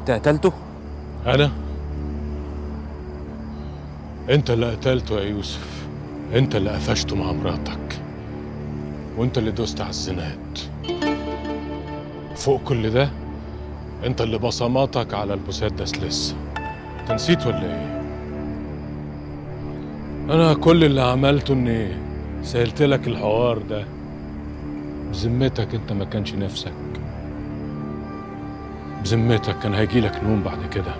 انت قتلته انا انت اللي قتلته يا يوسف انت اللي قفشته مع مراتك وانت اللي دوست على الزناد فوق كل ده انت اللي بصماتك على المسدس لسه انت نسيت ولا ايه انا كل اللي عملته اني سهلت لك الحوار ده بذمتك انت ما كانش نفسك بذمتك كان هيجي لك نوم بعد كده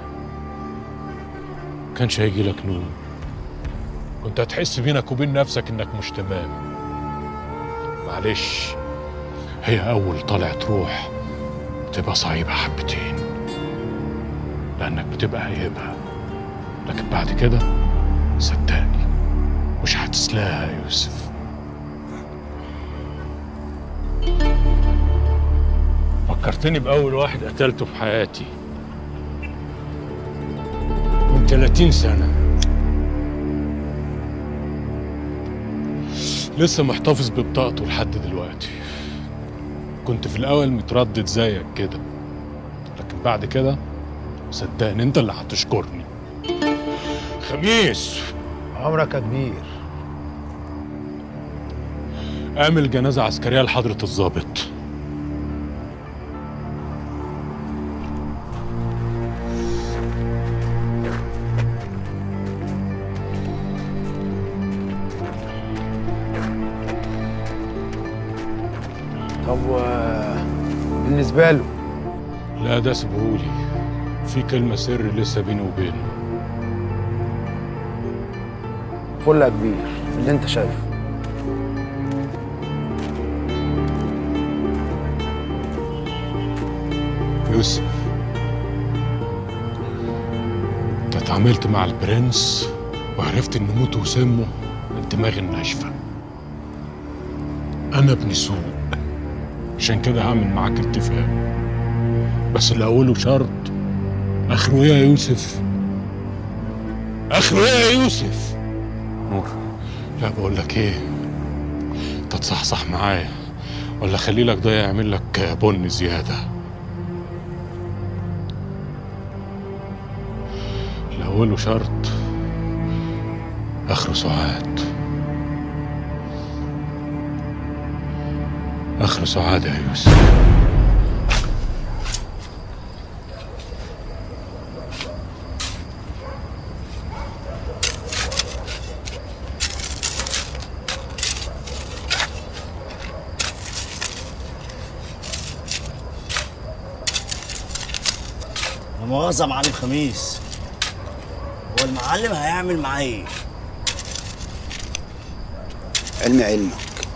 كانش هيجي لك نوم كنت هتحس بينك وبين نفسك انك مش تمام معلش هي اول طلعت روح بتبقى صعيبة حبتين لانك بتبقى هيبها لكن بعد كده صدقني مش هتسلاها يا يوسف فكرتني بأول واحد قتلته في حياتي من 30 سنة لسه محتفظ ببطاقته لحد دلوقتي كنت في الأول متردد زيك كده لكن بعد كده صدقني أنت اللي هتشكرني خميس عمرك يا كبير اعمل جنازة عسكرية لحضرة الضابط طب و بالنسبة له لا ده سيبهولي في كلمة سر لسه بيني وبينه فل يا كبير اللي انت شايفه يوسف انت اتعاملت مع البرنس وعرفت ان موته وسمه الدماغ الناشفة انا ابن سوق عشان كده هعمل معاك اتفاق بس اللي اوله شرط اخره ايه يا يوسف اخره ايه يا يوسف نور لا بقول لك ايه انت تصحصح معايا ولا خلي لك ضيع يعمل لك بن زياده الاول شرط اخره سعاد اخره سعاد يا يوسف لا مؤاخذة يا معلم خميس هو المعلم هيعمل معاه ايه؟ علمي علمك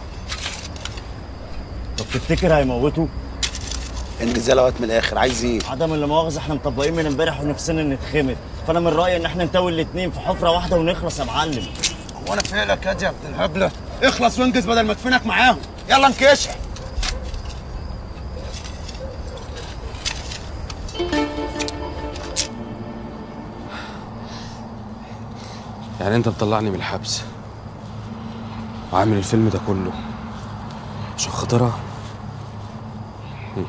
طب تفتكر هيموته؟ انجز وقت من الاخر عايز ايه عدم اللي مؤاخذة احنا مطبقين من امبارح ونفسنا نتخمد فانا من رأيي ان احنا نتوي الاتنين في حفرة واحدة ونخلص يا معلم هو انا فعلك يا دي يا ابن الهبله اخلص وانجز بدل ما ادفنك معاهم يلا انكشح يعني انت مطلعني من الحبس وعامل الفيلم ده كله عشان خاطرها مم.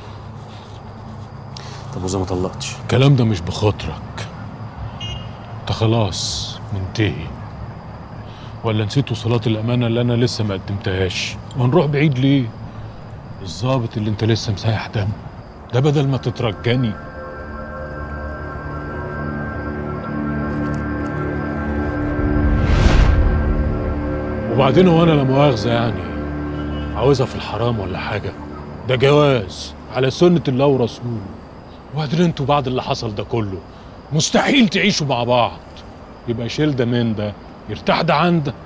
طب واذا ما طلقتش الكلام ده مش بخاطرك انت خلاص منتهي ولا نسيت وصلات الامانه اللي انا لسه ما قدمتهاش وهنروح بعيد ليه الظابط اللي انت لسه مسايح دم ده بدل ما تترجاني وبعدين هو انا لا مؤاخذه يعني عاوزها في الحرام ولا حاجه ده جواز على سنه الله ورسوله وبعدين انتوا بعد اللي حصل ده كله مستحيل تعيشوا مع بعض يبقى شيل ده من ده يرتاح ده عن ده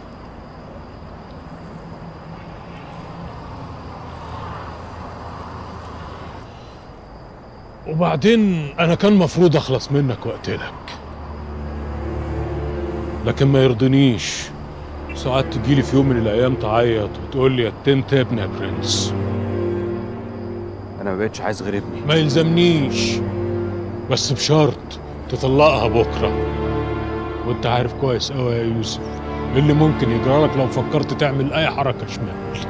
وبعدين انا كان مفروض اخلص منك واقتلك لكن ما يرضنيش ساعات تجيلي في يوم من الايام تعيط وتقول لي يتمت يا ابن يا برنس انا ما بقتش عايز غير ابني ما يلزمنيش بس بشرط تطلقها بكره وانت عارف كويس قوي يا يوسف إيه اللي ممكن يجرى لك لو فكرت تعمل اي حركه شمال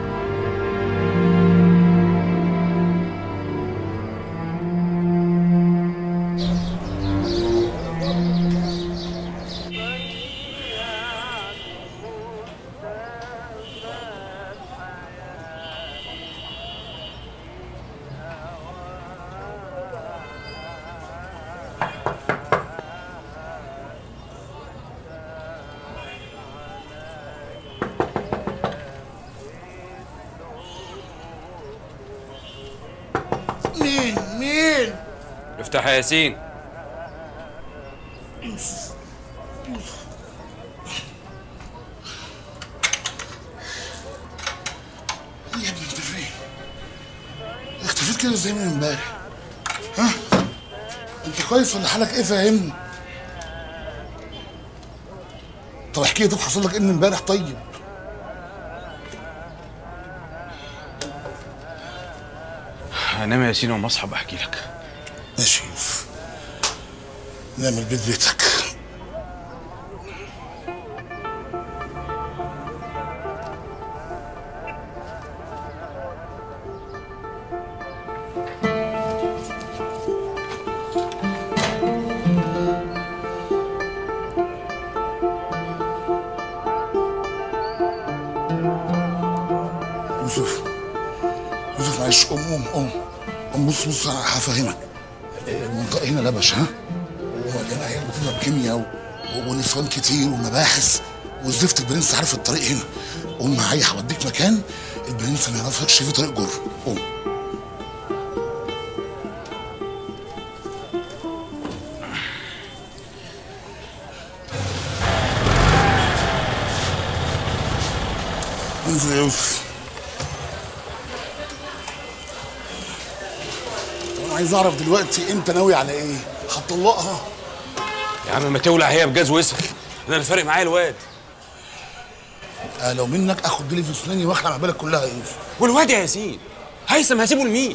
افتح يا ياسين يا ابني انت فين؟ اختفيت كده ازاي من امبارح؟ ها؟ انت كويس ولا حالك ايه فاهمني؟ طب احكي لي طب حصل لك ايه من امبارح طيب؟ هنام يا ياسين وما اصحى بحكي لك ماشي يا يوسف نعمل بيت بيتك يوسف يوسف معلش قوم قوم قوم قوم بص بص هفهمك المنطقة هنا لبش ها ومليانة عيال بتضرب كيمياء و... و- ونسوان كتير ومباحث والزفت البرنس عارف الطريق هنا قوم معايا هوديك مكان البرنس ما يعرفكش فيه طريق جر قوم انزل يا يوسف انا عايز اعرف دلوقتي انت ناوي على ايه هتطلقها يا عم ما تولع هي بجاز وسخ انا اللي فارق معايا الواد آه لو منك اخد ديلي في اسناني واخلع بالك كلها يا يوسف والواد يا ياسين هيثم هسيبه لمين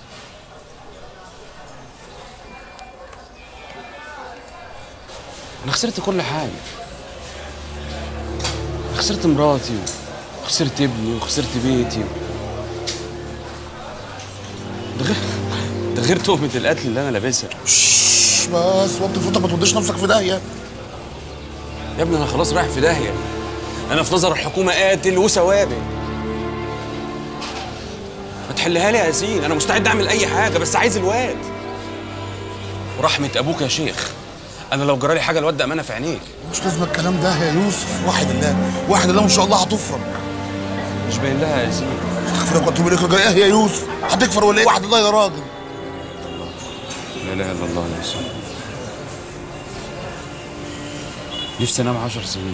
انا خسرت كل حاجه خسرت مراتي وخسرت ابني وخسرت بيتي ده غير ده غير تهمة القتل اللي انا لابسها شش، بس وطي صوتك ما توديش نفسك في داهيه يا ابني انا خلاص رايح في داهية انا في نظر الحكومة قاتل وسوابق ما تحلها لي يا ياسين انا مستعد اعمل اي حاجة بس عايز الواد ورحمة ابوك يا شيخ انا لو جرالي حاجة الواد ده امانة في عينيك مش لازم الكلام ده يا يوسف واحد الله واحد الله ان شاء الله هتفرج مش باين لها يا ياسين استغفرك واتوب اليك ايه يا يوسف هتكفر ولا ايه واحد الله يا راجل لا اله الا الله يا ياسين نفسي انام عشر سنين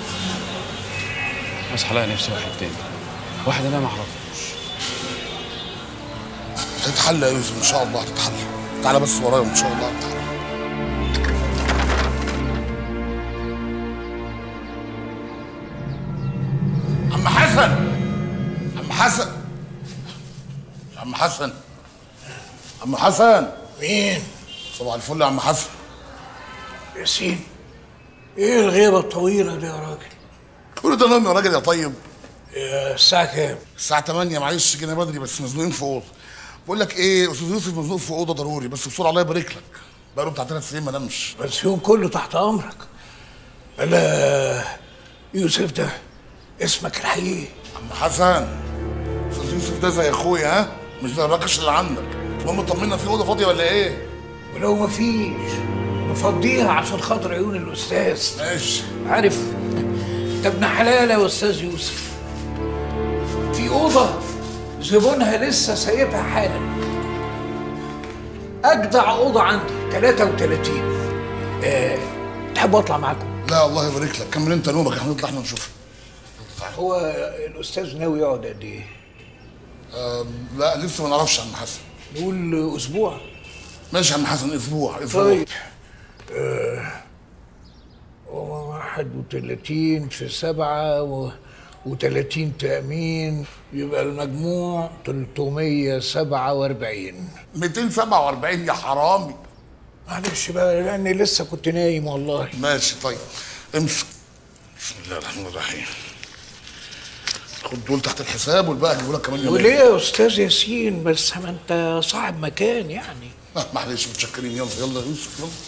اصحى الاقي نفسي واحد تاني واحد انا ما اعرفوش هتتحل يا يوسف ان شاء الله هتتحل تعالى بس ورايا ان شاء الله هتتحل عم حسن عم حسن عم حسن عم حسن مين؟ صباح الفل يا عم حسن ياسين ايه الغيبة الطويلة دي يا راجل؟ كل ده نوم يا راجل يا طيب يا الساعة كام؟ الساعة 8 معلش جينا بدري بس مزنوقين في أوضة بقول لك إيه أستاذ يوسف مزنوق في أوضة ضروري بس بسرعة الله يبارك لك بقاله بتاع ثلاث سنين ما نامش بس يوم كله تحت أمرك ألا يوسف ده اسمك الحقيقي عم حسن أستاذ يوسف ده زي أخويا ها مش زي الراكش اللي عندك المهم طمنا في أوضة فاضية ولا إيه؟ ولو مفيش نفضيها عشان خاطر عيون الأستاذ ماشي عارف ده ابن حلال يا أستاذ يوسف في أوضة زبونها لسه سايبها حالا أجدع أوضة عندي 33 أه تحب أطلع معاكم لا الله يبارك لك كمل أنت نومك احنا نطلع احنا نشوفها هو الأستاذ ناوي يقعد قد إيه؟ لا لسه ما نعرفش يا عم حسن نقول أسبوع ماشي يا عم حسن أسبوع أسبوع طيب آه، واحد وتلاتين في سبعة و... وتلاتين تأمين يبقى المجموع تلتمية سبعة وأربعين 247 يا حرامي معلش بقى لأني لسه كنت نايم والله ماشي طيب امسك بسم الله الرحمن الرحيم خد دول تحت الحساب والباقي اجيبه لك كمان يومين وليه يا أستاذ ياسين بس ما أنت صاحب مكان يعني آه، معلش متشكرين يلا يلا يا يوسف يلا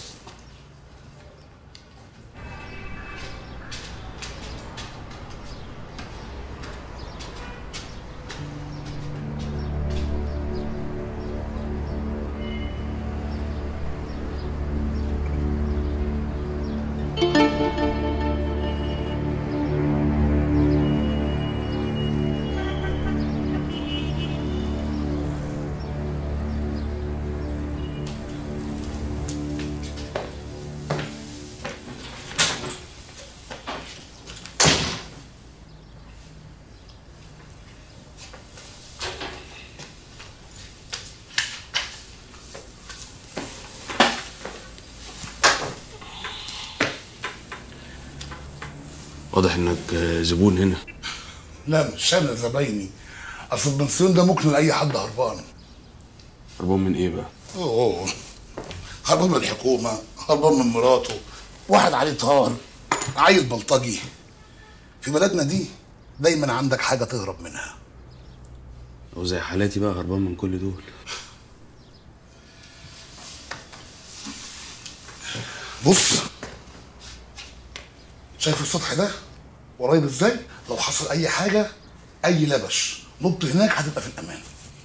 واضح انك آه، زبون هنا لا مش انا زبايني اصل البنسيون ده ممكن لاي حد هربان هربان من ايه بقى اوه هربان من الحكومه هربان من مراته واحد عليه طار عيل بلطجي في بلدنا دي دايما عندك حاجه تهرب منها او زي حالاتي بقى هربان من كل دول بص شايف السطح ده قريب ازاي لو حصل اي حاجه اي لبش نط هناك هتبقى في الامان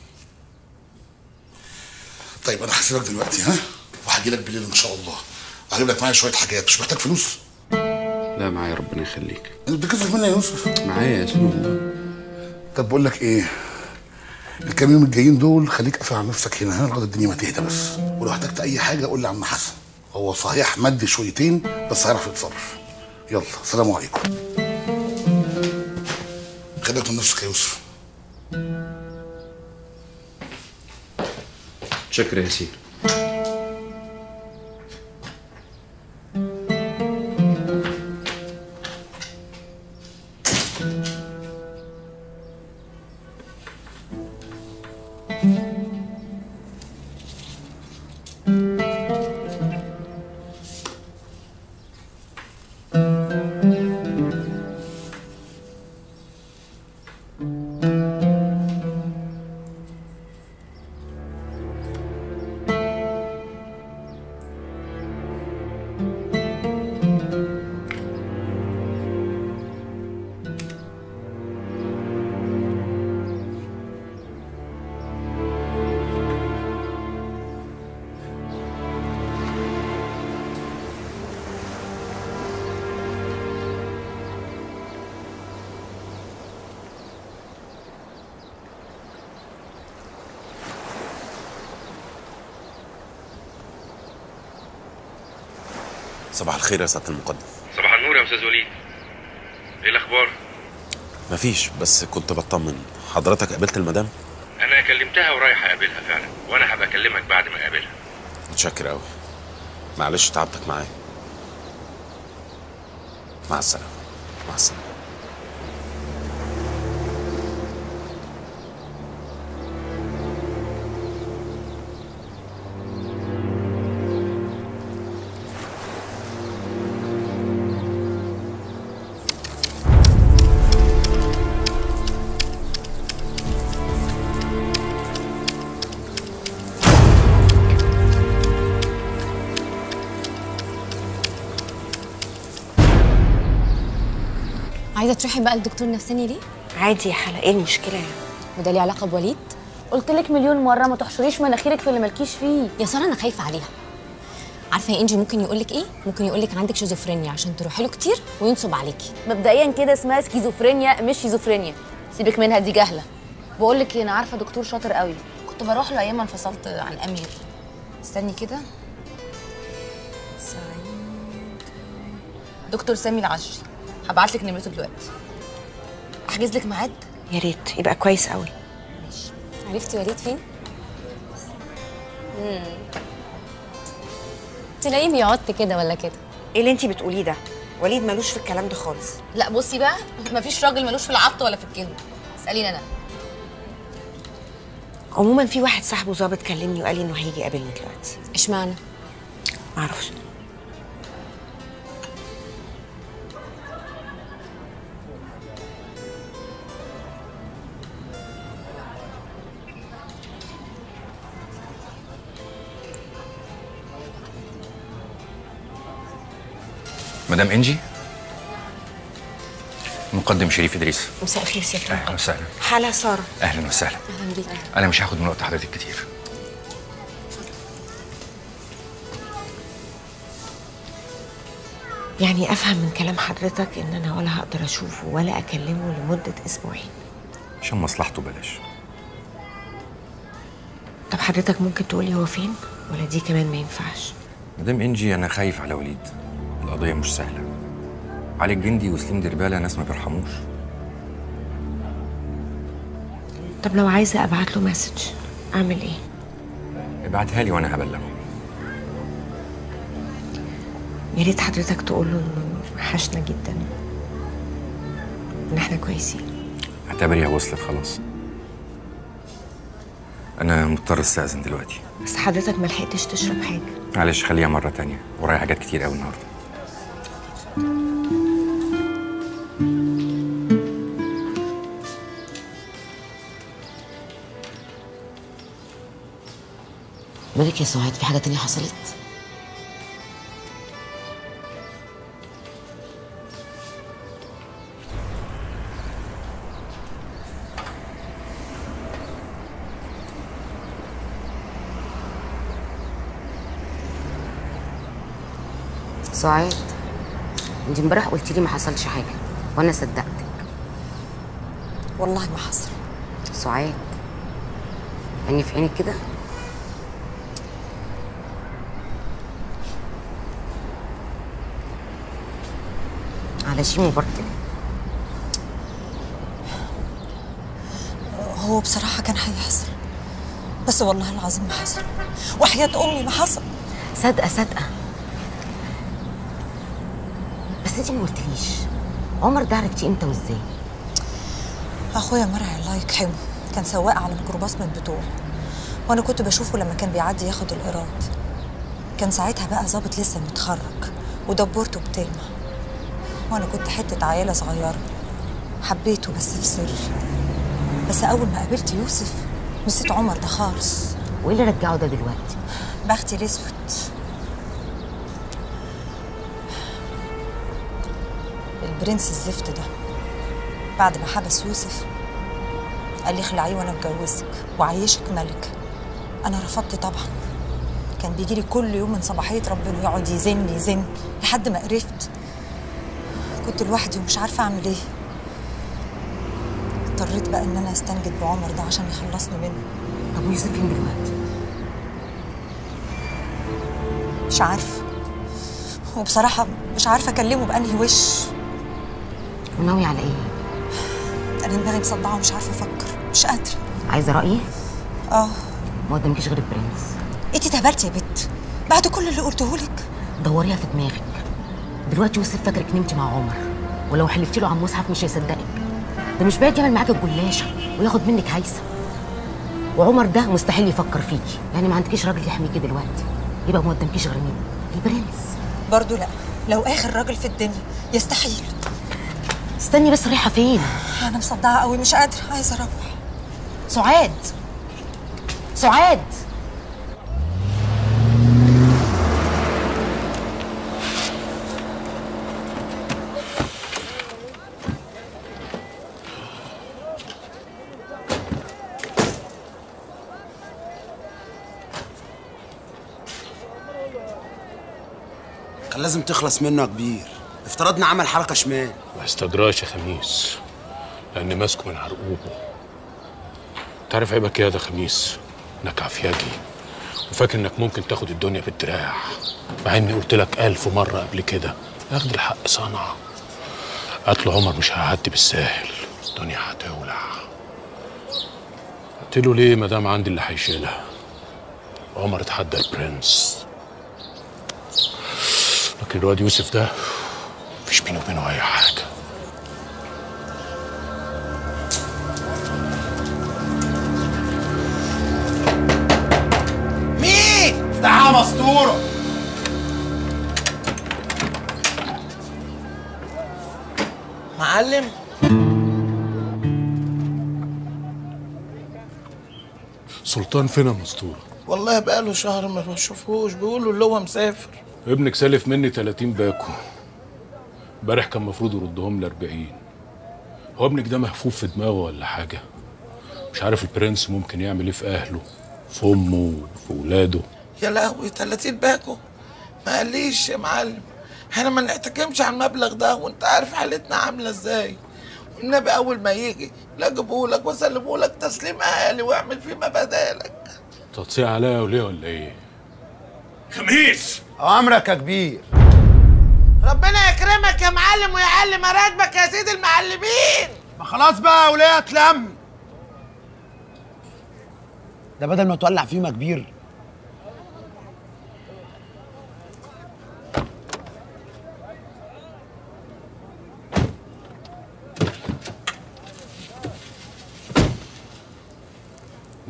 طيب انا هسيبك دلوقتي ها وهجي لك بالليل ان شاء الله وهجيب لك معايا شويه حاجات مش محتاج فلوس لا معايا ربنا يخليك انت بتكسف مني يا يوسف معايا يا ياسين والله طب بقول لك ايه الكام يوم الجايين دول خليك قافل على نفسك هنا ها لغايه الدنيا ما تهدى بس ولو احتجت اي حاجه قول لي عم حسن هو صحيح مد شويتين بس هيعرف يتصرف يلا سلام عليكم خليك من نفسك يا يوسف شكرا يا ياسين صباح الخير يا سعاده المقدم صباح النور يا استاذ وليد ايه الاخبار مفيش بس كنت بطمن حضرتك قابلت المدام انا كلمتها ورايح اقابلها فعلا وانا هبقى اكلمك بعد ما اقابلها متشكر قوي معلش تعبتك معايا مع السلامه مع السلامه عايزه تروحي بقى لدكتور نفساني ليه عادي يا حلا ايه المشكله يعني وده ليه علاقه بوليد قلت لك مليون مره ما تحشريش مناخيرك في اللي مالكيش فيه يا ساره انا خايفه عليها عارفه يا انجي ممكن يقول لك ايه ممكن يقول لك عندك شيزوفرينيا عشان تروحي له كتير وينصب عليكي مبدئيا كده اسمها سكيزوفرينيا مش شيزوفرينيا سيبك منها دي جهله بقول لك انا عارفه دكتور شاطر قوي كنت بروح له ايام ما انفصلت عن امير استني كده سعيد دكتور سامي العشري هبعت لك نمرته دلوقتي احجز لك ميعاد يا ريت يبقى كويس قوي ماشي عرفتي وليد فين امم تلاقيه بيعط كده ولا كده ايه اللي انت بتقوليه ده وليد ملوش في الكلام ده خالص لا بصي بقى مفيش راجل ملوش في العط ولا في الكذب اساليني انا عموما في واحد صاحبه ظابط كلمني وقال لي انه هيجي يقابلني دلوقتي اشمعنى معرفش مدام انجي مقدم شريف ادريس مساء الخير سيادة اهلا المقدم. وسهلا حالة سارة اهلا وسهلا اهلا بيك انا مش هاخد من وقت حضرتك كتير يعني افهم من كلام حضرتك ان انا ولا هقدر اشوفه ولا اكلمه لمدة اسبوعين عشان مصلحته بلاش طب حضرتك ممكن تقولي هو فين ولا دي كمان ما ينفعش مدام انجي انا خايف على وليد القضيه مش سهله علي الجندي وسليم دربالة ناس ما بيرحموش طب لو عايزة ابعت له مسج اعمل ايه ابعتها لي وانا هبلغه يا ريت حضرتك تقول له انه وحشنا جدا ان احنا كويسين اعتبريها وصلت خلاص انا مضطر استاذن دلوقتي بس حضرتك ما لحقتش تشرب حاجه معلش خليها مره تانية ورايا حاجات كتير قوي النهارده مالك يا سعاد في حاجه تانية حصلت سعاد انت امبارح قلت لي ما حصلش حاجه وانا صدقتك والله ما حصل سعاد عيني في عينك كده على شيء مبرتل هو بصراحة كان هيحصل بس والله العظيم ما حصل وحياة أمي ما حصل صادقه صادقه بس انت ما قلتليش عمر ده عرفتي امتى وازاي أخويا مرعي الله يكحمه كان سواق على ميكروباص من بتوعه وأنا كنت بشوفه لما كان بيعدي ياخد الإيراد كان ساعتها بقى ظابط لسه متخرج ودبورته بتلمع وأنا كنت حتة عيلة صغيرة حبيته بس في سر بس أول ما قابلت يوسف نسيت عمر ده خالص وايه اللي رجعه ده دلوقتي بختي الأسود البرنس الزفت ده بعد ما حبس يوسف قال لي اخلعيه وانا اتجوزك وعيشك ملك انا رفضت طبعا كان بيجي لي كل يوم من صباحيه ربنا يقعد يزن يزن لحد ما قرفت كنت لوحدي ومش عارفه اعمل ايه اضطريت بقى ان انا استنجد بعمر ده عشان يخلصني منه طب ويوسف فين دلوقتي مش عارفه وبصراحه مش عارفه اكلمه بانهي وش وناوي على ايه انا دماغي مصدعه ومش عارفه افكر مش قادره عايزه رايي اه ما قدامكيش غير البرنس انتي اتهبلتي يا بت بعد كل اللي قلته لك دوريها في دماغك دلوقتي يوسف فاكرك نمتي مع عمر ولو حلفتي له على المصحف مش هيصدقك ده مش بعيد يعمل معاك الجلاشه وياخد منك هيثم وعمر ده مستحيل يفكر فيكي يعني ما عندكيش راجل يحميكي دلوقتي يبقى ما قدامكيش غير مين البرنس برضه لا لو اخر راجل في الدنيا يستحيل استني بس رايحه فين انا مصدعه قوي مش قادره عايزه اروح سعاد سعاد كان لازم تخلص منه يا كبير افترضنا عمل حركه شمال ما استدراش يا خميس لاني ماسكه من عرقوبه تعرف عيبك ايه يا ده خميس انك عفياجي وفاكر انك ممكن تاخد الدنيا بالدراع مع اني قلت لك الف مره قبل كده اخد الحق صنعه قتل عمر مش هيعدي بالساهل الدنيا هتولع قلت له ليه ما دام عندي اللي هيشيلها عمر اتحدى البرنس لكن الواد يوسف ده مفيش بينه وبينه اي حاجه مين افتحها مسطوره معلم سلطان فين يا مسطوره والله بقاله شهر ما بشوفهوش بيقولوا اللي هو مسافر ابنك سالف مني 30 باكو امبارح كان المفروض يردهم لي 40 هو ابنك ده مهفوف في دماغه ولا حاجه مش عارف البرنس ممكن يعمل ايه في اهله في امه في ولاده يا لهوي 30 باكو ما قاليش يا معلم احنا ما نحتكمش على المبلغ ده وانت عارف حالتنا عامله ازاي والنبي اول ما يجي لا اجيبهولك واسلمهولك تسليم اهلي واعمل فيه ما بدالك تقطيع عليا وليه ولا ايه خميس امرك يا كبير ربنا يكرمك يا معلم ويعلي مراتبك يا سيدي المعلمين ما خلاص بقى يا وليه اتلم ده بدل ما تولع فيه ما كبير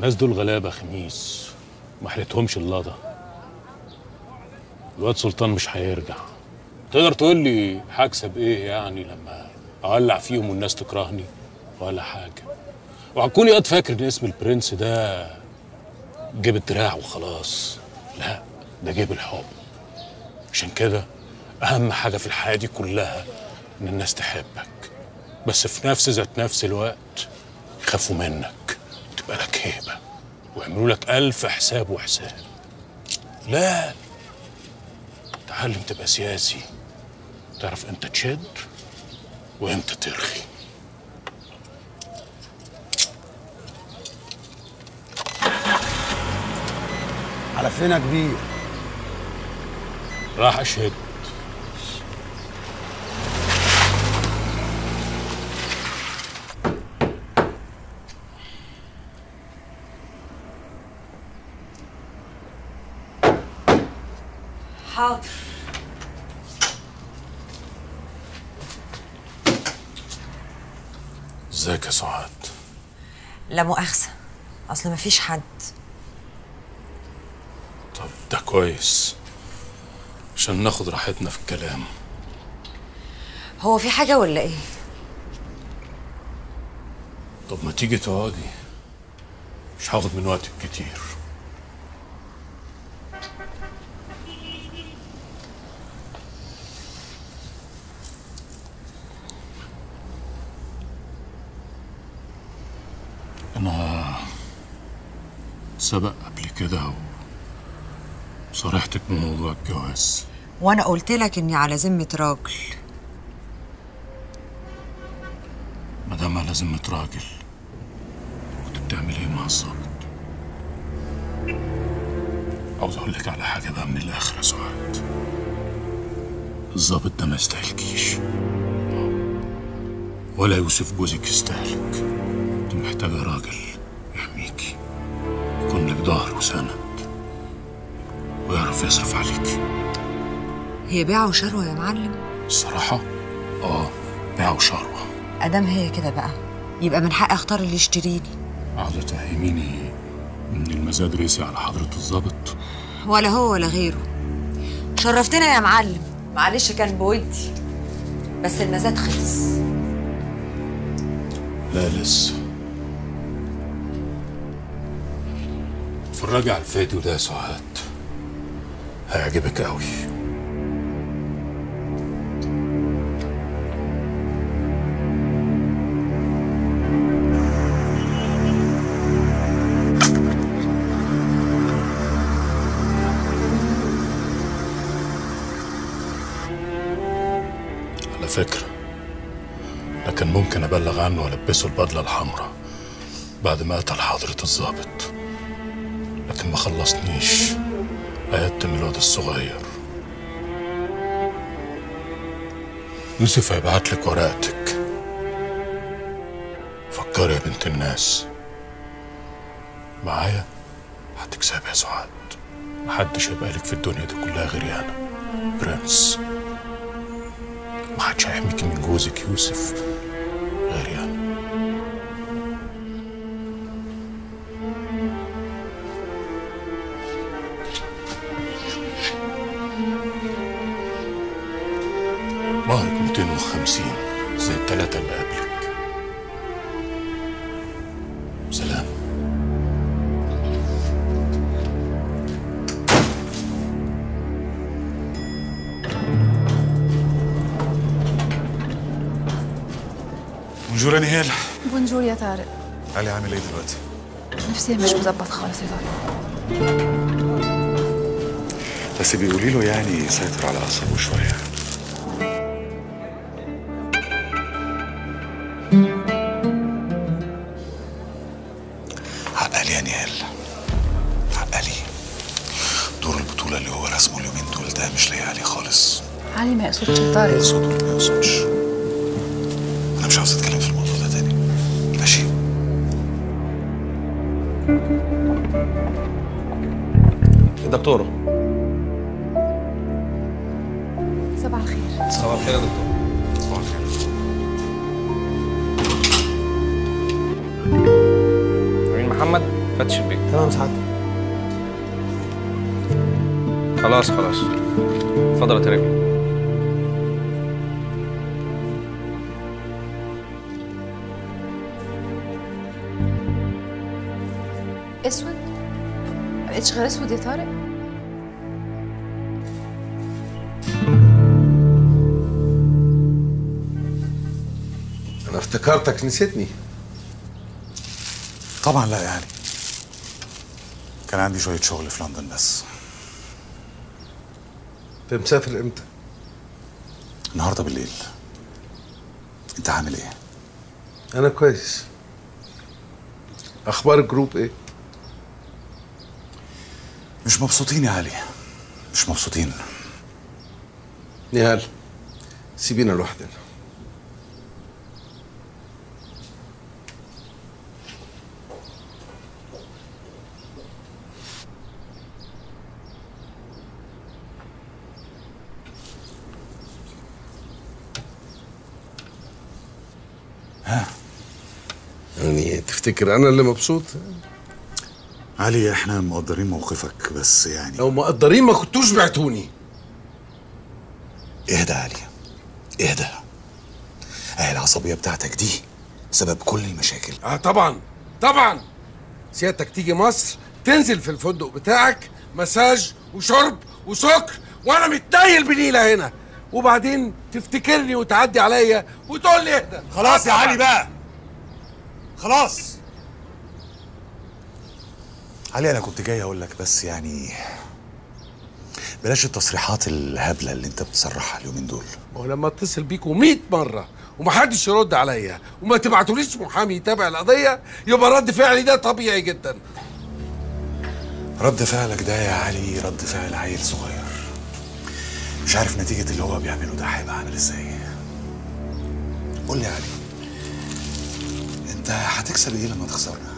الناس دول غلابه خميس ما حلتهمش اللضا الواد سلطان مش هيرجع تقدر تقول لي هكسب ايه يعني لما اولع فيهم والناس تكرهني ولا حاجه وهتكون ياض فاكر ان اسم البرنس ده جيب الدراع وخلاص لا ده جيب الحب عشان كده اهم حاجه في الحياه دي كلها ان الناس تحبك بس في نفس ذات نفس الوقت يخافوا منك تبقى لك هيبه ويعملوا لك الف حساب وحساب لا تعلم تبقى سياسي تعرف امتى تشد وامتى ترخي على فين يا كبير راح اشهد حاضر ازيك يا سعاد لا مؤاخذة أصل مفيش حد طب ده كويس عشان ناخد راحتنا في الكلام هو في حاجة ولا إيه؟ طب ما تيجي تقعدي مش هاخد من وقتك كتير انا سبق قبل كده وصارحتك بموضوع الجواز وأنا قلت لك إني على ذمة راجل ما دام على ذمة راجل كنت بتعمل ايه مع الظابط؟ عاوز اقول لك على حاجة بقى من الآخر يا سعاد الظابط ده ما يستاهلكيش ولا يوسف جوزك يستاهلك انت محتاجة راجل يحميكي يكون لك ظهر وسند ويعرف يصرف عليكي هي بيعة وشروة يا معلم الصراحة اه بيع وشروة أدام هي كده بقى يبقى من حقي أختار اللي يشتريني عاوزة تفهميني ان المزاد ريسي على حضرة الظابط ولا هو ولا غيره شرفتنا يا معلم معلش كان بودي بس المزاد خلص لا لسه اتفرجي على الفيديو ده يا سعاد هيعجبك قوي على فكرة لكن ممكن أبلغ عنه وألبسه البدلة الحمراء بعد ما قتل حضرة الضابط لكن ما خلصنيش هيتم الواد الصغير يوسف هيبعت لك ورقتك فكري يا بنت الناس معايا هتكسبي يا سعاد محدش هيبقى لك في الدنيا دي كلها غيري انا برنس محدش هيحميكي من جوزك يوسف غيري انا مهرك 250 زي التلاتة اللي قبلك سلام بونجور يا نهال بونجور يا طارق علي عامل ايه دلوقتي؟ نفسي مش مظبط خالص يا طارق بس بيقولي له يعني يسيطر على اعصابه شويه عقلي يا نهال عقلي دور البطولة اللي هو رسمه اليومين دول ده مش لاقي عليه خالص علي ما يقصدش يا طارق يقصد ولا ما يقصدش أنا مش عاوز أتكلم في الموضوع ده تاني ماشي الدكتورة صباح الخير صباح الخير يا دكتور صباح الخير أمين محمد فتش البيت تمام سعادتك خلاص خلاص اتفضل يا تريبي اسود ما لقيتش غير اسود يا طارق انا افتكرتك نسيتني طبعا لا يا علي كان عندي شويه شغل في لندن بس انت مسافر امتى النهارده بالليل انت عامل ايه انا كويس اخبار الجروب ايه مش مبسوطين يا علي مش مبسوطين نهال سيبينا لوحدنا يعني تفتكر انا اللي مبسوط علي احنا مقدرين موقفك بس يعني لو مقدرين ما كنتوش بعتوني اهدى يا علي اهدى اهي العصبيه بتاعتك دي سبب كل المشاكل اه طبعا طبعا سيادتك تيجي مصر تنزل في الفندق بتاعك مساج وشرب وسكر وانا متنيل بنيله هنا وبعدين تفتكرني وتعدي عليا وتقول لي اهدى خلاص يا علي بقى خلاص علي انا كنت جاي اقول لك بس يعني بلاش التصريحات الهبله اللي انت بتصرحها اليومين دول ما هو لما اتصل بيكوا 100 مره ومحدش يرد عليا وما تبعتوليش محامي يتابع القضيه يبقى رد فعلي ده طبيعي جدا رد فعلك ده يا علي رد فعل عيل صغير مش عارف نتيجة اللي هو بيعمله ده هيبقى عامل ازاي قول لي يا علي انت هتكسب ايه لما تخسرنا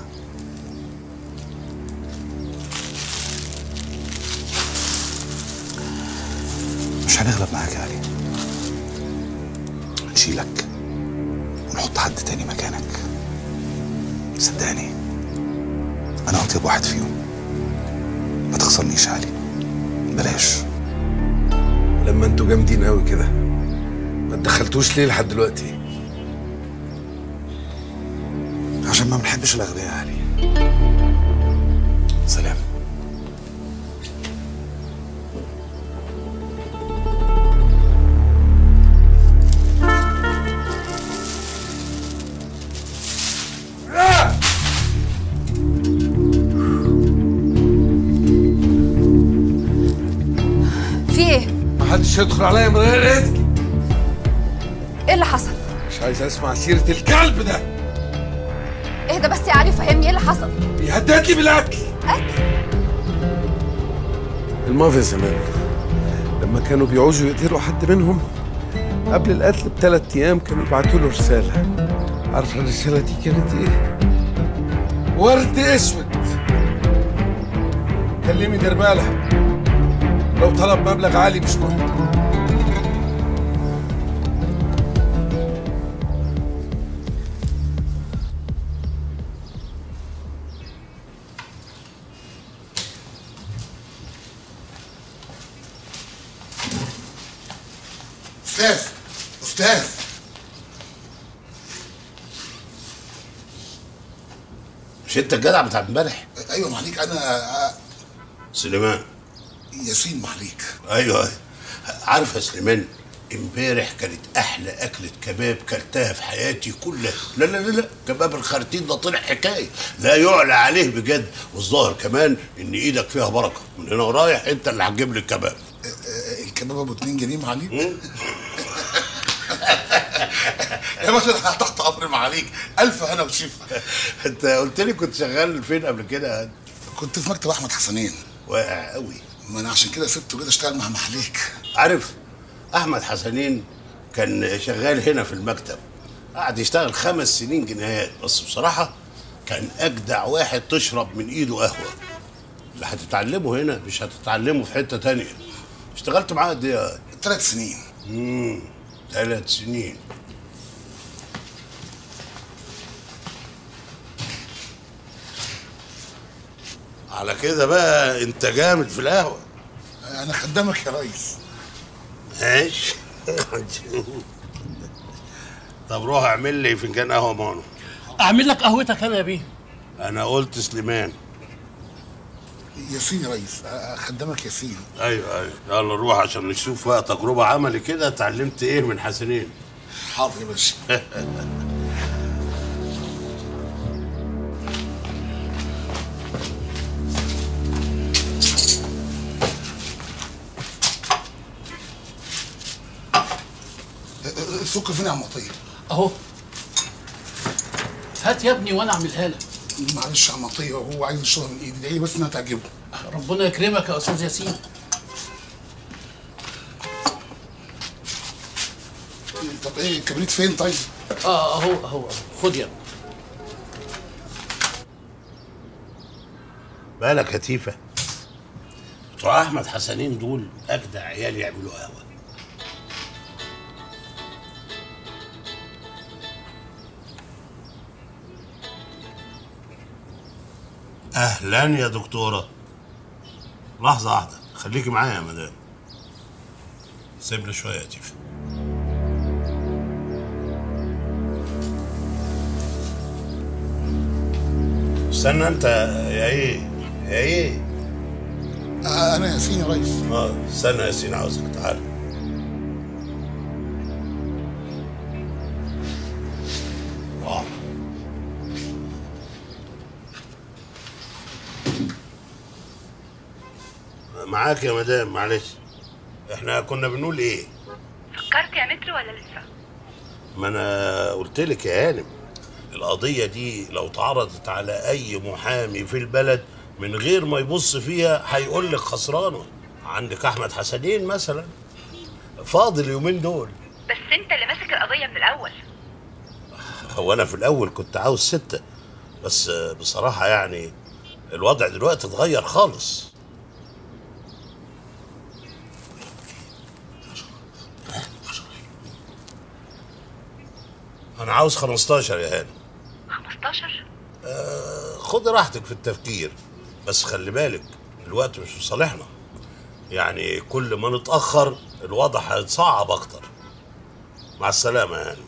مش هنغلب معاك يا علي هنشيلك ونحط حد تاني مكانك صدقني انا اطيب واحد فيهم ما تخسرنيش يا علي بلاش لما انتوا جامدين قوي كده ما اتدخلتوش ليه لحد دلوقتي عشان ما بنحبش الاغبياء يا علي سلام في ايه؟ محدش يدخل عليا من غير اذن ايه اللي حصل؟ مش عايز اسمع سيره الكلب ده اهدى بس يا علي فهمني ايه اللي حصل؟ بيهدد لي بالقتل قتل؟ المافيا زمان لما كانوا بيعوزوا يقتلوا حد منهم قبل القتل بثلاث ايام كانوا يبعتوا له رساله عارفه الرساله دي كانت ايه؟ ورد اسود كلمي درباله لو طلب مبلغ عالي مش مهم استاذ استاذ مش انت الجدع بتاع امبارح ايوه معليك انا سليمان ياسين معليك ايوه أيوة. عارف يا سليمان امبارح كانت احلى اكله كباب كلتها في حياتي كلها لا لا لا لا كباب الخرتين ده طلع حكايه لا يعلى عليه بجد والظاهر كمان ان ايدك فيها بركه من هنا ورايح انت اللي هتجيب لي الكباب الكباب ابو 2 جنيه معليك يا باشا أنا تحت امر معاليك الف هنا وشفا انت قلت لي كنت شغال فين قبل كده كنت في مكتب احمد حسنين واقع قوي ما انا عشان كده سبته كده اشتغل مع محليك عارف احمد حسنين كان شغال هنا في المكتب قعد يشتغل خمس سنين جنيهات بس بصراحه كان اجدع واحد تشرب من ايده قهوه اللي هتتعلمه هنا مش هتتعلمه في حته تانية اشتغلت معاه قد ايه ثلاث سنين امم ثلاث سنين على كده بقى انت جامد في القهوه انا خدامك يا ريس ماشي طب روح اعمل لي فنجان قهوه مانو اعمل لك قهوتك انا يا بيه انا قلت سليمان ياسين يا ريس خدامك ياسين ايوه ايوه يلا روح عشان نشوف بقى تجربه عملي كده اتعلمت ايه من حسنين حاضر يا باشا السكر فين يا عم عطيه؟ اهو هات يا ابني وانا اعملها لك معلش يا عم عطيه هو عايز يشرب من ايدي ادعي بس انها تعجبه ربنا يكرمك يا استاذ ياسين طب ايه الكبريت فين طيب؟ اه اهو اهو أهو. خد يا ابني بالك يا تيفا بتوع احمد حسنين دول اجدع عيال يعملوا قهوه اهلا يا دكتوره لحظه واحده خليكي معايا يا مدام سيبنا شويه يا تيفا استنى انت يا ايه يا ايه آه انا ياسين يا ريس اه استنى يا سين عاوزك تعال واو. معاك يا مدام معلش احنا كنا بنقول ايه فكرت يا متر ولا لسه؟ ما انا قلت لك يا هانم القضيه دي لو اتعرضت على اي محامي في البلد من غير ما يبص فيها هيقول لك خسرانه عندك احمد حسنين مثلا فاضل اليومين دول بس انت اللي ماسك القضية من الأول هو انا في الاول كنت عاوز ستة بس بصراحة يعني الوضع دلوقتي اتغير خالص انا عاوز 15 يا هاني 15 خد راحتك في التفكير بس خلي بالك الوقت مش في صالحنا يعني كل ما نتأخر الوضع هيتصعب أكتر مع السلامة يعني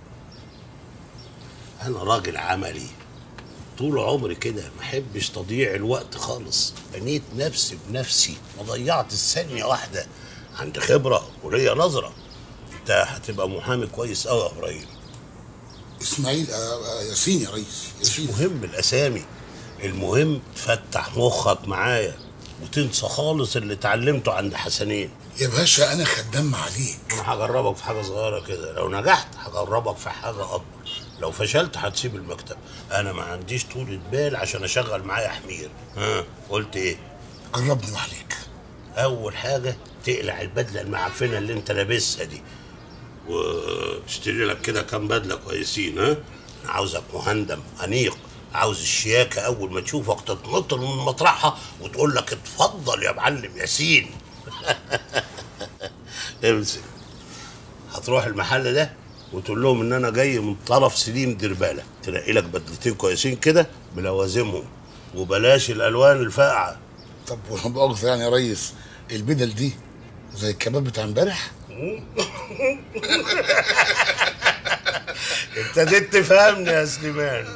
أنا راجل عملي طول عمري كده ما احبش تضييع الوقت خالص بنيت نفسي بنفسي ما ضيعت الثانية واحدة عندي خبرة وليا نظرة انت هتبقى محامي كويس قوي يا ابراهيم اسماعيل آه آه ياسين يا ريس مش مهم الاسامي المهم تفتح مخك معايا وتنسى خالص اللي اتعلمته عند حسنين يا باشا انا خدام عليك انا هجربك في حاجه صغيره كده لو نجحت هجربك في حاجه اكبر لو فشلت هتسيب المكتب انا ما عنديش طولة بال عشان اشغل معايا حمير ها قلت ايه جربني وعليك اول حاجه تقلع البدله المعفنه اللي انت لابسها دي واشتري لك كده كام بدله كويسين ها انا عاوزك مهندم انيق عاوز الشياكه اول ما تشوفك تتنط من مطرحها وتقول لك اتفضل يا معلم ياسين امسك هتروح المحل ده وتقول لهم ان انا جاي من طرف سليم ديرباله تلاقي لك بدلتين كويسين كده بلوازمهم وبلاش الالوان الفاقعه طب ولا مؤاخذه يعني يا ريس البدل دي زي الكباب بتاع امبارح ابتديت تفهمني يا سليمان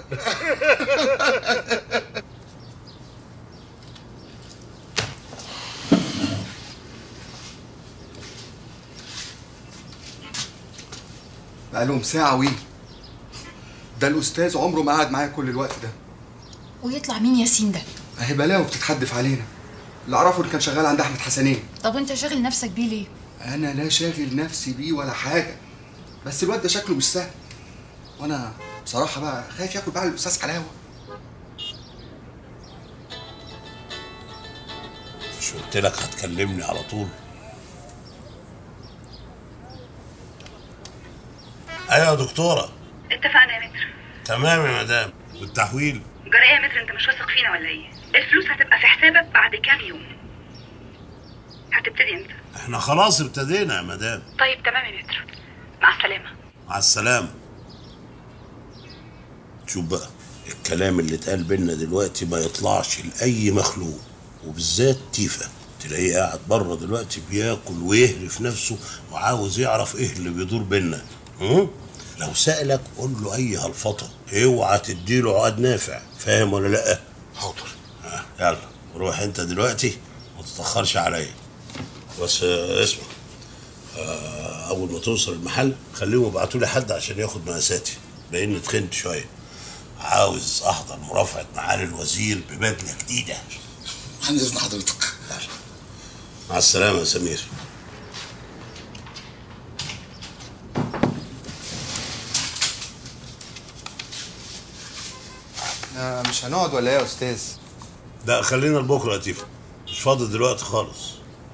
بقالهم ساعة وي ده الأستاذ عمره ما قعد معايا كل الوقت ده ويطلع مين ياسين ده؟ أهي بلاوي بتتحدف علينا اللي أعرفه اللي كان شغال عند أحمد حسنين طب انت شاغل نفسك بيه ليه؟ أنا لا شاغل نفسي بيه ولا حاجة بس الواد ده شكله مش سهل وأنا بصراحة بقى خايف ياكل بقى الأستاذ حلاوة مش قلت لك هتكلمني على طول ايوه يا دكتوره اتفقنا يا متر تمام يا مدام والتحويل جرى ايه يا متر انت مش واثق فينا ولا ايه؟ الفلوس هتبقى في حسابك بعد كام يوم هتبتدي امتى؟ احنا خلاص ابتدينا يا مدام طيب تمام يا متر مع السلامة مع السلامه شوف بقى الكلام اللي اتقال بينا دلوقتي ما يطلعش لاي مخلوق وبالذات تيفا تلاقيه قاعد بره دلوقتي بياكل ويهرف نفسه وعاوز يعرف ايه اللي بيدور بينا هم؟ لو سألك قول له اي هلفطه اوعى تديله عقد نافع فاهم ولا لا حاضر يلا روح انت دلوقتي ما تتاخرش عليا بس آه، اسمع آه، اول ما توصل المحل خليهم يبعتوا لي حد عشان ياخد مقاساتي لان اتخنت شويه عاوز احضر مرافعه معالي الوزير ببدله جديده عن اذن حضرتك مع السلامه يا سمير آه، مش هنقعد ولا ايه يا استاذ لا خلينا لبكره يا تيفا مش فاضي دلوقتي خالص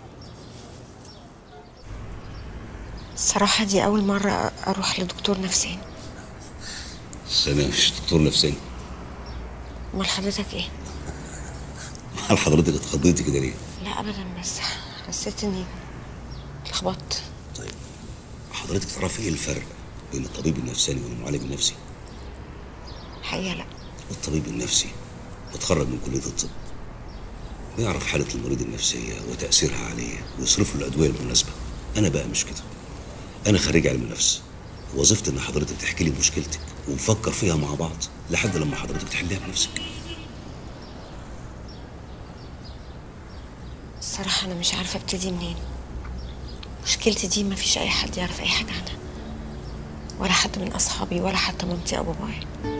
الصراحة دي أول مرة أروح لدكتور نفساني بس انا مش دكتور نفساني أمال حضرتك إيه؟ هل حضرتك اتخضيتي كده ليه؟ لا أبدا بس حسيت إني اتلخبطت حضرتك تعرفي ايه الفرق بين الطبيب النفساني والمعالج النفسي؟ الحقيقة لا الطبيب النفسي متخرج من كلية الطب بيعرف حالة المريض النفسية وتأثيرها عليه ويصرف له الأدوية المناسبة أنا بقى مش كده أنا خريج علم نفس وظيفتي إن حضرتك تحكي لي مشكلتك ونفكر فيها مع بعض لحد لما حضرتك تحلها بنفسك الصراحة أنا مش عارفة أبتدي منين مشكلتي دي مفيش أي حد يعرف أي حاجة عنها ولا حد من أصحابي ولا حتى مامتي أو بابايا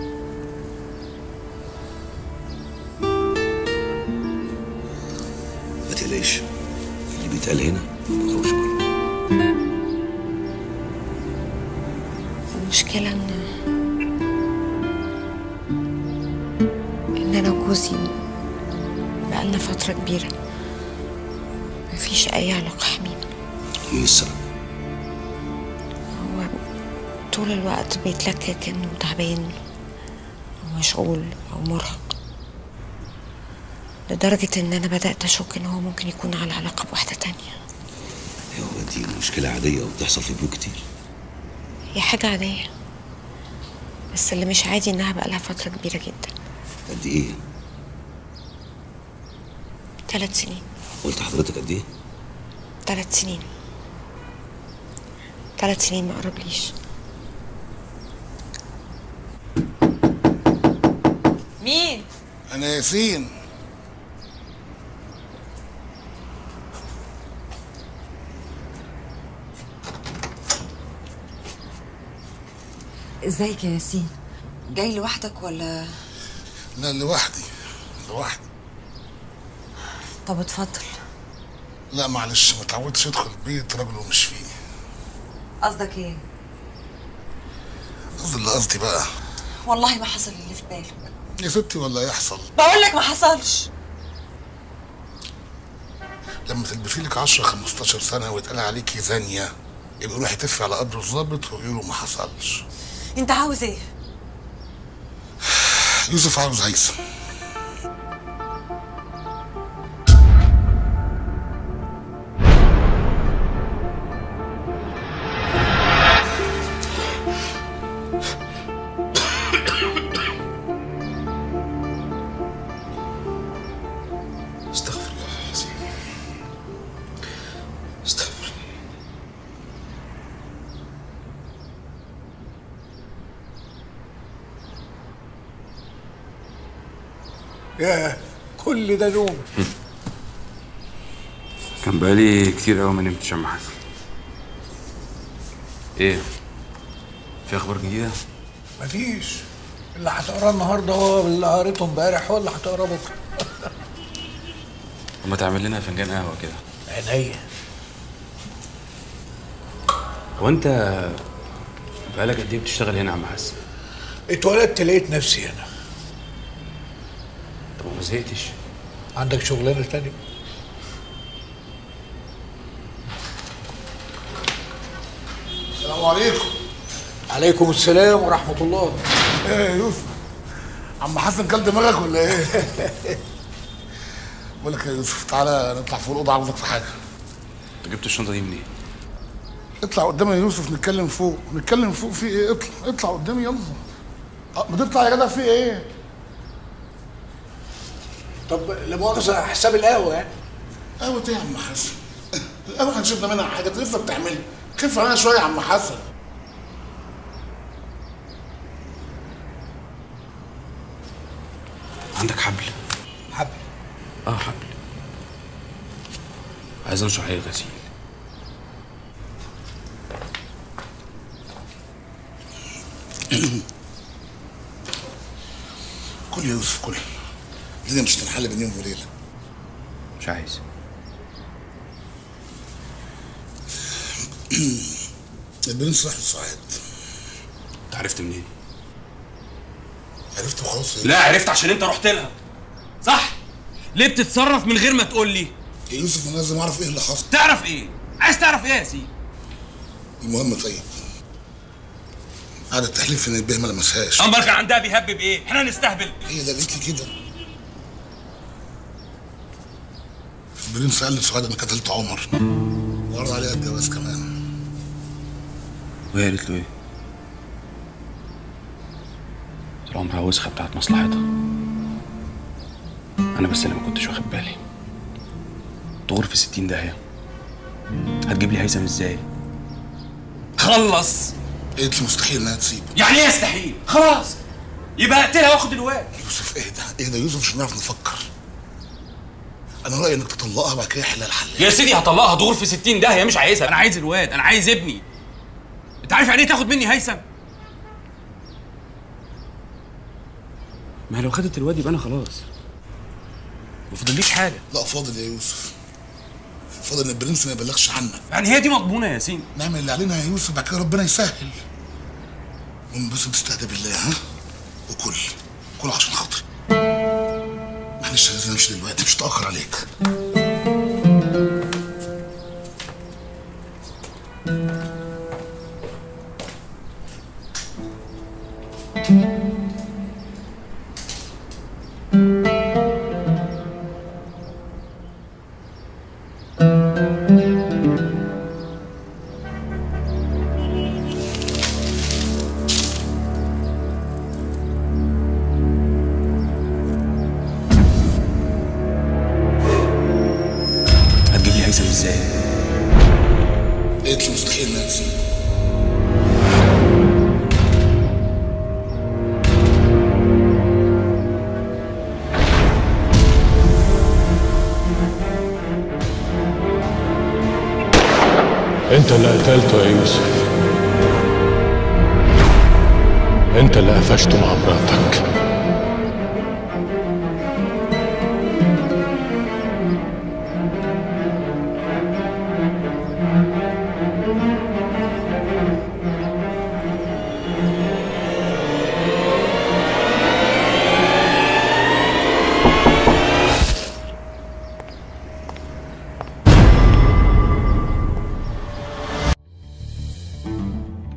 ما تقلقش اللي بيتقال هنا ما بيخرجش بره المشكلة إن إن أنا وجوزي بقالنا فترة كبيرة مفيش أي علاقة حميمة مين السبب؟ هو طول الوقت بيتلكك إنه تعبان أو مشغول أو مرهق لدرجة إن أنا بدأت أشك إن هو ممكن يكون على علاقة بواحدة تانية هو دي مشكلة عادية وبتحصل في بيوت كتير هي حاجة عادية بس اللي مش عادي إنها بقالها فترة كبيرة جدا قد إيه؟ ثلاث سنين قلت حضرتك قد إيه؟ ثلاث سنين ثلاث سنين ما قربليش مين؟ انا ياسين ازيك يا ياسين جاي لوحدك ولا لا لوحدي لوحدي طب اتفضل لا معلش ما تعودش ادخل بيت راجل ومش فيه قصدك ايه قصدي اللي قصدي بقى والله ما حصل اللي في بالك يا ستي ولا يحصل بقول لك ما حصلش لما تلبسي لك 10 15 سنه ويتقال عليكي زانيه يبقى روحي تفي على قبر الظابط ويقولوا ما حصلش انت عاوز ايه يوسف عاوز هيثم استغفر الله العظيم استغفر يا كل ده نوم كان بقالي كتير قوي ما نمتش يا عم حسن ايه في اخبار جديده مفيش اللي هتقراه النهارده هو اللي قريته امبارح هو اللي هتقراه بكره طب ما تعمل لنا فنجان قهوه كده عينيا هو انت بقالك قد ايه بتشتغل هنا يا عم حسن اتولدت لقيت نفسي هنا طب ما زهقتش عندك شغلانه تانية السلام عليكم عليكم السلام ورحمه الله ايه يا يوسف عم حسن كل دماغك ولا ايه بقول لك يا يوسف تعالى نطلع فوق الاوضه عاوزك في حاجه انت جبت الشنطه دي منين اطلع قدامي يا يوسف نتكلم فوق نتكلم فوق في ايه اطلع اطلع قدامي يلا أه، ما تطلع يا جدع في ايه طب لا مؤاخذه حساب القهوه يعني قهوه ايه يا عم حسن؟ القهوه هنشربنا منها حاجه تلفه بتعملها خف علينا شويه يا عم حسن عندك حبل حبل اه حبل عايز انشر عليه الغسيل كل يا يوسف كل الدنيا مش هتنحل بين يوم وليله مش عايز البرنس راح لسعاد انت عرفت منين؟ عرفت وخلاص لا عرفت عشان انت رحت لها صح؟ ليه بتتصرف من غير ما تقول لي؟ يا يوسف انا لازم اعرف ايه اللي حصل تعرف ايه؟ عايز تعرف ايه يا سيدي؟ المهم طيب قعدت تحلف ان البيه ما لمسهاش امال كان عندها بيهبب ايه؟ احنا نستهبل هي ده قالت لي كده البرنس قال لسعاد انك قتلت عمر وعرض عليها الجواز كمان وهي قالت له ايه؟ طول عمرها وسخه بتاعت مصلحتها انا بس اللي ما كنتش واخد بالي تغور في ستين داهيه هتجيب لي هيثم ازاي؟ خلص قالت لي مستحيل انها تسيبه يعني ايه يستحيل؟ خلاص يبقى اقتلها واخد الواد يوسف اهدى اهدى يوسف مش هنعرف نفكر انا رايي انك تطلقها بعد كده يحلها الحل يا سيدي هطلقها تغور في ستين داهيه مش عايزها انا عايز الواد انا عايز ابني انت عارف يعني ايه تاخد مني هيثم؟ ما هي لو خدت الواد يبقى انا خلاص ما فاضليش حاجه لا فاضل يا يوسف فاضل ان البرنس ما يبلغش عنك يعني هي دي مضمونه يا ياسين نعمل اللي علينا يا يوسف بعد كده ربنا يسهل المهم بس تستهدى بالله ها وكل كل عشان خاطري معلش لازم امشي دلوقتي مش هتاخر عليك هتجيب لي هيثم ازاي؟ قالت لي مستحيل انها تسيبه انت اللي قتلته يا يوسف انت اللي قفشته مع مراتك